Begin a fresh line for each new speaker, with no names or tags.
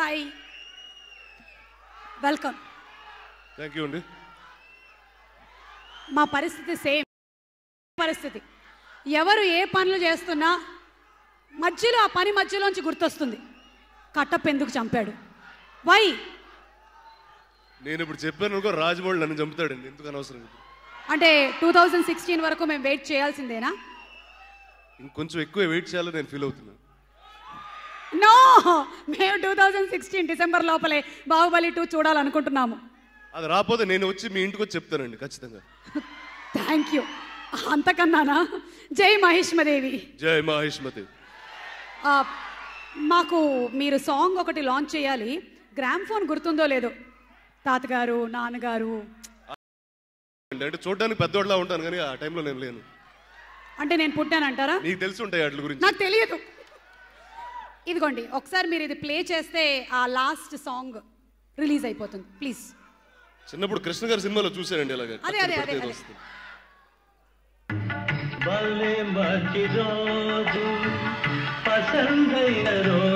Hi welcome
thank you అండి
మా పరిస్థితి సేమ్ పరిస్థితి ఎవరు ఏ పనులు చేస్తున్నా మధ్యలో ఆ పని మధ్యలోంచి గుర్తొస్తుంది కట్టప్ప ఎందుకు చంపాడు వై
నేను ఇప్పుడు చెప్పాను అనుకో రాజమౌళి నన్ను చంపుతాడండి ఎందుకు అనవసరం ఇది?
అంటే టూ థౌజండ్ సిక్స్టీన్ వరకు మేము వెయిట్ చేయాల్సిందేనా
ఇంకొంచెం ఎక్కువ వెయిట్ చేయాలని నేను ఫీల్ అవుతున్నాను
నో మేము టూ థౌజండ్ సిక్స్టీన్ డిసెంబర్ లోపలే బాహుబలి టూ చూడాలనుకుంటున్నాము
అది రాకపోతే నేను వచ్చి మీ ఇంటికి వచ్చి చెప్తానండి ఖచ్చితంగా
థ్యాంక్ యూ అంతకన్నానా జై మహిష్మదేవి
జై మహేష్మతి
ఆ, మాకు మీరు సాంగ్ ఒకటి లాంచ్ చేయాలి గ్రామ్ ఫోన్ గుర్తుందో లేదో తాతగారు నాన్నగారు
అంటే చూడడానికి పెద్దోళ్ళలా ఉంటాను కానీ ఆ టైంలో నేను లేను
అంటే నేను పుట్టానంటారా
నీకు తెలిసి ఉంటాయి వాటి గురించి
నాకు తెలియదు ఇదిగోండి ఒకసారి మీరు ఇది ప్లే చేస్తే ఆ లాస్ట్ సాంగ్ రిలీజ్ అయిపోతుంది ప్లీజ్
చిన్నప్పుడు కృష్ణ గారి సినిమాలో చూశానండి ఇలాగ
అదే, అదే, అదే, అదే.
వస్తుంది
భలే మంచి రోజు పసందైన రోజు